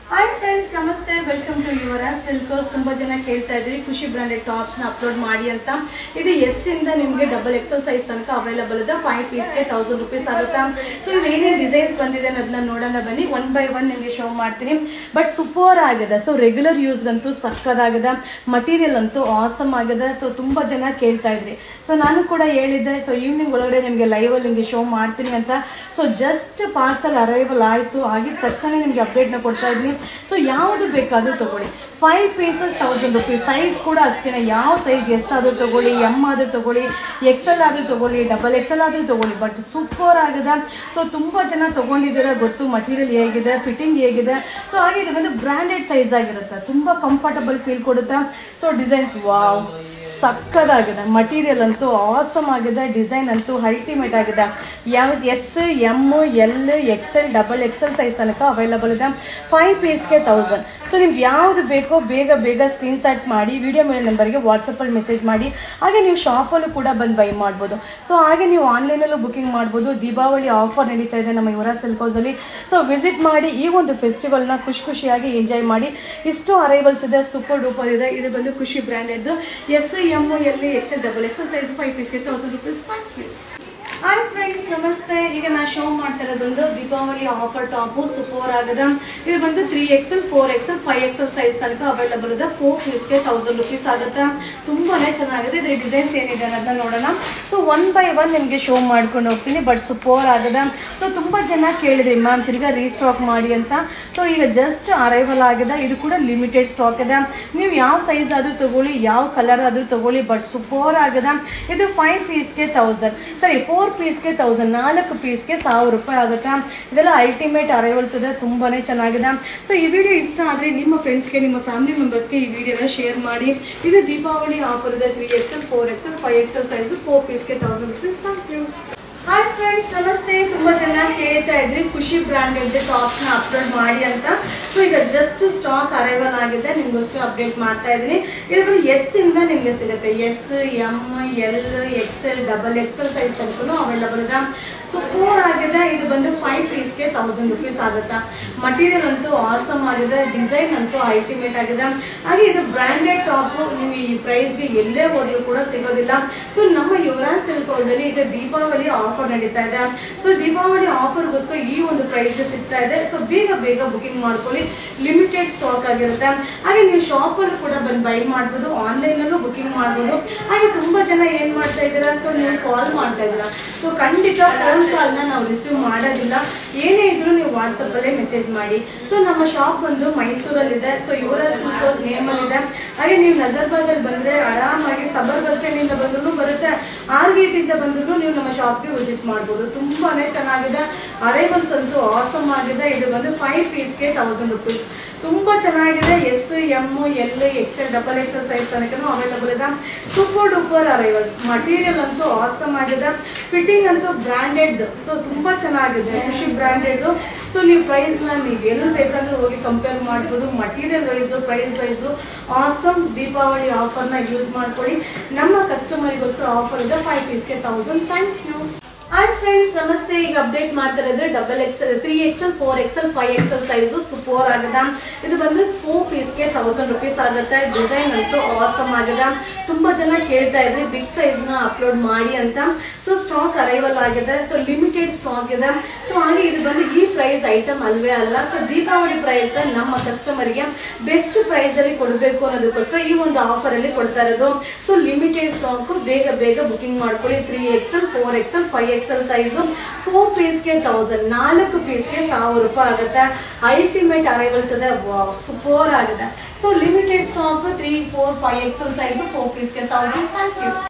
hi friends ನಮಸ್ತೆ welcome to your ಸಿಲ್ಕೋಸ್ ತುಂಬ ಜನ ಕೇಳ್ತಾ ಇದ್ರಿ ಖುಷಿ ಬ್ರಾಂಡೆಡ್ ಟಾಪ್ಸ್ನ ಅಪ್ಲೋಡ್ ಮಾಡಿ ಅಂತ ಇದು ಎಸ್ ಇಂದ ನಿಮಗೆ ಡಬಲ್ ಎಕ್ಸಲ್ ಸೈಜ್ ತನಕ ಅವೈಲಬಲ್ ಇದೆ ಫೈವ್ ಪೀಸ್ಗೆ ತೌಸಂಡ್ ರುಪೀಸ್ ಆಗುತ್ತಾ ಸೊ ಇದು ಏನೇನು ಡಿಸೈನ್ಸ್ ಬಂದಿದೆ ಅನ್ನೋದನ್ನ ನೋಡೋಣ ಬನ್ನಿ ಒನ್ ಬೈ ಒನ್ ನಿಮಗೆ ಶೋ ಮಾಡ್ತೀನಿ ಬಟ್ ಸೂಪರ್ ಆಗಿದೆ ಸೊ ರೆಗ್ಯುಲರ್ ಯೂಸ್ಗಂತೂ ಸಕ್ಕದಾಗಿದೆ ಮಟೀರಿಯಲ್ ಅಂತೂ ಆಸಮ್ ಆಗಿದೆ ಸೊ ತುಂಬ ಜನ ಕೇಳ್ತಾ ಇದ್ರಿ ಸೊ ನಾನು ಕೂಡ ಹೇಳಿದ್ದೆ ಸೊ ಈವ್ನಿಂಗ್ ಒಳಗಡೆ ನಿಮಗೆ ಲೈವಲ್ಲಿ ನಿಮಗೆ ಶೋ ಮಾಡ್ತೀನಿ ಅಂತ ಸೊ ಜಸ್ಟ್ ಪಾರ್ಸಲ್ ಅರೈವಲ್ ಆಯಿತು ಆಗಿದ ತಕ್ಷಣ ನಿಮಗೆ ಅಪ್ಡೇಟ್ನ ಕೊಡ್ತಾ ಇದ್ದೀನಿ ಸೊ ಯಾವುದು ಬೇಕಾದರೂ ತಗೊಳ್ಳಿ five pieces thousand rupees size ಕೂಡ ಅಷ್ಟೇ ಯಾವ ಸೈಜ್ ಎಸ್ ಆದರೂ ತಗೊಳ್ಳಿ ಎಮ್ ಆದರೂ ತಗೊಳ್ಳಿ ಎಕ್ಸೆಲ್ ಆದರೂ ತಗೊಳ್ಳಿ ಡಬಲ್ ಎಕ್ಸೆಲ್ ಆದರೂ ತಗೊಳ್ಳಿ ಬಟ್ ಸೂಪರ್ ಆಗಿದೆ ಸೊ ತುಂಬ ಜನ ತೊಗೊಂಡಿದ್ದೀರಾ ಗೊತ್ತು ಮಟೀರಿಯಲ್ ಹೇಗಿದೆ ಫಿಟ್ಟಿಂಗ್ ಹೇಗಿದೆ ಸೊ ಹಾಗೆ ಇದು ಬಂದು ಬ್ರ್ಯಾಂಡೆಡ್ ಸೈಜ್ ಆಗಿರುತ್ತೆ ತುಂಬ ಕಂಫರ್ಟಬಲ್ ಫೀಲ್ ಕೊಡುತ್ತೆ ಸೊ ಡಿಸೈನ್ಸ್ ವಾವ್ ಸಕ್ಕದಾಗಿದೆ ಮಟೀರಿಯಲ್ ಅಂತೂ ಆಸಮ್ ಆಗಿದೆ ಡಿಸೈನ್ ಅಂತೂ ಅಲ್ಟಿಮೇಟ್ ಆಗಿದೆ ಯಾವ S M L XL double XL size ತನಕ ಅವೈಲಬಲ್ ಇದೆ ಫೈವ್ ಪೀಸ್ಗೆ ತೌಸಂಡ್ ಸೊ ನಿಮ್ಗೆ ಯಾವುದು ಬೇಕೋ ಬೇಗ ಬೇಗ ಸ್ಕ್ರೀನ್ಶಾಟ್ ಮಾಡಿ ವಿಡಿಯೋ ಮೇಲೆ ನಂಬರ್ಗೆ ವಾಟ್ಸಪ್ಪಲ್ಲಿ ಮೆಸೇಜ್ ಮಾಡಿ ಹಾಗೆ ನೀವು ಶಾಪಲ್ಲೂ ಕೂಡ ಬಂದು ಬೈ ಮಾಡ್ಬೋದು ಸೊ ಹಾಗೆ ನೀವು ಆನ್ಲೈನಲ್ಲೂ ಬುಕಿಂಗ್ ಮಾಡ್ಬೋದು ದೀಪಾವಳಿ ಆಫರ್ ನಡೀತಾ ಇದೆ ನಮ್ಮ ಯುವರಾಜ್ ಸಿಲ್ಕೋಸಲ್ಲಿ ಸೊ ವಿಸಿಟ್ ಮಾಡಿ ಈ ಒಂದು ಫೆಸ್ಟಿವಲ್ನ ಖುಷಿ ಖುಷಿಯಾಗಿ ಎಂಜಾಯ್ ಮಾಡಿ ಇಷ್ಟು ಅರೈವಲ್ಸ್ ಇದೆ ಸೂಪರ್ ಡೂಪರ್ ಇದೆ ಇದು ಬಂದು ಖುಷಿ ಬ್ರ್ಯಾಂಡೆಡ್ದು S M L X double X size five ಪೀಸ್ಗೆ thousand rupees thank you hi friends ನಮಸ್ತೆ ಈಗ ನಾ ಶೋ ಮಾಡ್ತಾ ಇರೋದೊಂದು ದೀಪಾವಳಿ ಆಫರ್ ಟಾಪು ಸೂಪರ್ ಆಗದ ಇದು ಬಂದು three XL four XL five XL size ತನಕ ಅವೈಲಬಲ್ ಇದೆ ಫೋರ್ ಪೀಸ್ಗೆ ತೌಸಂಡ್ ರುಪೀಸ್ ಆಗುತ್ತೆ ತುಂಬಾನೇ ಚೆನ್ನಾಗಿದೆ ಇದ್ರ ಡಿಸೈನ್ಸ್ ಏನಿದೆ ಅನ್ನೋದನ್ನ ನೋಡೋಣ ಸೊ ಒನ್ ಬೈ ಒನ್ ನಿಮಗೆ ಶೋ ಮಾಡ್ಕೊಂಡು ಹೋಗ್ತೀನಿ ಬಟ್ ಸೂಪರ್ ಆಗದ ಸೊ ತುಂಬ ಜನ ಕೇಳಿದ್ರಿ ಮ್ಯಾಮ್ ತಿರ್ಗಾ ರೀಸ್ಟಾಕ್ ಮಾಡಿ ಅಂತ ಸೊ ಈಗ ಜಸ್ಟ್ ಅರೈವಲ್ ಆಗಿದೆ ಇದು ಕೂಡ ಲಿಮಿಟೆಡ್ ಸ್ಟಾಕ್ ಇದೆ ನೀವು ಯಾವ ಸೈಜ್ ಆದರೂ ತಗೊಳ್ಳಿ ಯಾವ ಕಲರ್ ಆದರೂ ತಗೊಳ್ಳಿ ಬಟ್ ಸೂಪರ್ ಆಗಿದೆ ಇದು ಫೈವ್ ಪೀಸ್ಗೆ ತೌಸಂಡ್ ಸರಿ ಫೋರ್ ಪೀಸ್ಗೆ ತೌಸಂಡ್ ನಾಲ್ಕು ಪೀಸ್ಗೆ ಸಾವಿರ ರೂಪಾಯಿ ಆಗುತ್ತೆ ಇದೆಲ್ಲ ಅಲ್ಟಿಮೇಟ್ ಅರೈವಲ್ಸ್ ಇದೆ ತುಂಬಾನೇ ಚೆನ್ನಾಗಿದೆ ಸೊ ಈ ವಿಡಿಯೋ ಇಷ್ಟ ಆದರೆ ನಿಮ್ಮ ಫ್ರೆಂಡ್ಸ್ಗೆ ನಿಮ್ಮ ಫ್ಯಾಮಿಲಿ ಮೆಂಬರ್ಸ್ಗೆ ಈ ವಿಡಿಯೋನ ಶೇರ್ ಮಾಡಿ ಇದು ದೀಪಾವಳಿ ಆಫರ್ ಇದೆ three XL four XL five XL size four ಪೀಸ್ಗೆ thousand rupees thank you hi friends ನಮಸ್ತೆ ತುಂಬಾ ಜನ ಕೇಳ್ತಾ ಇದ್ರಿ ಖುಷಿ ಬ್ರ್ಯಾಂಡೆಡ್ ಟಾಪ್ಸ್ನ ಅಪ್ಲೋಡ್ ಮಾಡಿ ಅಂತ ಸೊ ಈಗ ಜಸ್ಟ್ ಸ್ಟಾಕ್ ಅರೈವಲ್ ಆಗಿದೆ ನಿಮ್ಗೋಸ್ಕರ ಅಪ್ಡೇಟ್ ಮಾಡ್ತಾ ಇದ್ದೀನಿ ಇದು ಬಂದು ಎಸ್ ಇಂದ ನಿಮಗೆ ಸಿಗುತ್ತೆ S M L XL double XL size ತನಕ ಅವೈಲಬಲ್ ಇದೆ ಸೂಪರ್ ಆಗಿದೆ ಇದು ಬಂದು ಫೈವ್ ಪೀಸ್ಗೆ ತೌಸಂಡ್ ರುಪೀಸ್ ಆಗುತ್ತೆ ಮಟೀರಿಯಲ್ ಅಂತೂ ಆಸಮ್ ಆಗಿದೆ ಡಿಸೈನ್ ಅಂತೂ ಅಲ್ಟಿಮೇಟ್ ಆಗಿದೆ ಹಾಗೆ ಇದು ಬ್ರ್ಯಾಂಡೆಡ್ ಟಾಪು ನೀವು ಈ ಪ್ರೈಸ್ಗೆ ಎಲ್ಲೇ ಹೋದ್ರೂ ಕೂಡ ಸಿಗೋದಿಲ್ಲ ಸೊ ನಮ್ಮ ಯುವರಾಜ್ ಸಿಲ್ಕ್ ಹೌಸಲ್ಲಿ ಈಗ ದೀಪಾವಳಿ ಆಫರ್ ನಡೀತಾ ಇದೆ ಸೊ ದೀಪಾವಳಿ ಆಫರ್ಗೋಸ್ಕರ ಈ ಒಂದು ಪ್ರೈಸ್ಗೆ ಸಿಗ್ತಾ ಇದೆ ಸೊ ಬೇಗ ಬೇಗ ಬುಕಿಂಗ್ ಮಾಡ್ಕೊಳ್ಳಿ ಲಿಮಿಟೆಡ್ ಸ್ಟಾಕ್ ಆಗಿರುತ್ತೆ ಹಾಗೆ ನೀವು ಶಾಪಲ್ಲೂ ಕೂಡ ಬಂದು ಬೈ ಮಾಡ್ಬೋದು ಆನ್ಲೈನಲ್ಲೂ ಬುಕಿಂಗ್ ಮಾಡ್ಬೋದು ಹಾಗೆ ತುಂಬ ಜನ ಏನು ಮಾಡ್ತಾ ಇದ್ದೀರಾ ಸೊ ನೀವು ಕಾಲ್ ಮಾಡ್ತಾ ಇದ್ದೀರಾ ಸೊ ಖಂಡಿತ ಫೋನ್ ಕಾಲ್ನ ನಾವು ರಿಸೀವ್ ಮಾಡೋದಿಲ್ಲ ಏನೇ ಇದ್ರೂ ನೀವು ವಾಟ್ಸಪ್ಪಲ್ಲೇ ಮೆಸೇಜ್ ಮಾಡಿ ಸೊ ನಮ್ಮ ಶಾಪ್ ಬಂದು ಮೈಸೂರಲ್ಲಿದೆ ಸೊ ಇವರ ಸಿಲ್ಕೋಸ್ ನೇಮಲ್ಲಿದೆ ಹಾಗೆ ನೀವು ನಜರ್ಬಾದಲ್ಲಿ ಬಂದರೆ ಆರಾಮಾಗಿ ಸಬರ್ ಬಸ್ ಸ್ಟ್ಯಾಂಡಿಂದ ಬಂದ್ರೂ ಬರುತ್ತೆ ಆರ್ ಗೇಟಿಂದ ಬಂದ್ರೂ ನೀವು ನಮ್ಮ ಶಾಪ್ಗೆ ವಿಸಿಟ್ ಮಾಡ್ಬೋದು ತುಂಬಾ ಚೆನ್ನಾಗಿದೆ ಅರೈವಲ್ಸ್ ಅಂತೂ ಆಸಮ್ ಆಗಿದೆ ಇದು ಬಂದು ಫೈವ್ ಪೀಸ್ಗೆ ತೌಸಂಡ್ ರುಪೀಸ್ ತುಂಬ ಚೆನ್ನಾಗಿದೆ S M L XL double XL size ತನಕ ಅವೈಲಬಲ್ ಇದೆ ಸೂಪರ್ ಡೂಪರ್ ಅರೈವಲ್ಸ್ ಮಟೀರಿಯಲ್ ಅಂತೂ ಆಸಮ್ ಆಗಿದೆ ಫಿಟ್ಟಿಂಗ್ ಅಂತೂ ಬ್ರ್ಯಾಂಡೆಡ್ ಸೊ ತುಂಬ ಚೆನ್ನಾಗಿದೆ ಖುಷಿ ಬ್ರ್ಯಾಂಡೆಡ್ ಸೊ ನೀವು ಪ್ರೈಸ್ನ ನೀವು ಎಲ್ಲಿ ಬೇಕಂದ್ರೆ ಹೋಗಿ ಕಂಪೇರ್ ಮಾಡ್ಬೋದು material wise price wise awesome Deepavali ಆಫರ್ನ ಯೂಸ್ ಮಾಡ್ಕೊಳ್ಳಿ ನಮ್ಮ ಕಸ್ಟಮರಿಗೋಸ್ಕರ ಆಫರ್ ಇದೆ ಫೈವ್ ಪೀಸ್ಗೆ thousand thank you hi friends ನಮಸ್ತೆ ಈಗ ಅಪ್ಡೇಟ್ ಮಾಡ್ತಾ ಇರೋದು double XL three XL four XL five XL size super ಆಗದ ಇದು ಬಂದು ಫೋರ್ ಪೀಸ್ಗೆ ತೌಸಂಡ್ ರುಪೀಸ್ ಆಗುತ್ತೆ ಡಿಸೈನ್ ಅಂತೂ ಆಸಮ್ ಆಗಿದೆ ತುಂಬಾ ಜನ ಕೇಳ್ತಾ ಇದ್ರಿ ಬಿಗ್ ಸೈಜ್ನ ಅಪ್ಲೋಡ್ ಮಾಡಿ ಅಂತ ಸೊ ಸ್ಟಾಕ್ ಅರೈವಲ್ ಆಗಿದೆ ಸೊ ಲಿಮಿಟೆಡ್ ಸ್ಟಾಕ್ ಇದೆ ಸೊ ಹಾಗೆ ಇದು ಬಂದು ಈ ಪ್ರೈಸ್ ಐಟಮ್ ಅಲ್ವೇ ಅಲ್ಲ ಸೊ ದೀಪಾವಳಿ ಪ್ರಯುಕ್ತ ನಮ್ಮ ಕಸ್ಟಮರ್ಗೆ ಬೆಸ್ಟ್ ಪ್ರೈಸಲ್ಲಿ ಕೊಡಬೇಕು ಅನ್ನೋದಕ್ಕೋಸ್ಕರ ಈ ಒಂದು ಆಫರಲ್ಲಿ ಕೊಡ್ತಾ ಇರೋದು ಸೊ ಲಿಮಿಟೆಡ್ ಸ್ಟಾಕು ಬೇಗ ಬೇಗ ಬುಕಿಂಗ್ ಮಾಡ್ಕೊಳ್ಳಿ three XL four XL five XL size four ಪೀಸ್ಗೆ ತೌಸಂಡ್ ನಾಲ್ಕು ಪೀಸ್ಗೆ ಸಾವಿರ ರೂಪಾಯಿ ಆಗುತ್ತೆ ಅಲ್ಟಿಮೇಟ್ ಅರೈವಲ್ಸ್ ಇದೆ ಸೂಪರ್ ಆಗಿದೆ so limited stock three four five XL size four ಪೀಸ್ಗೆ ತೌಸಂಡ್ ಥ್ಯಾಂಕ್ ಯು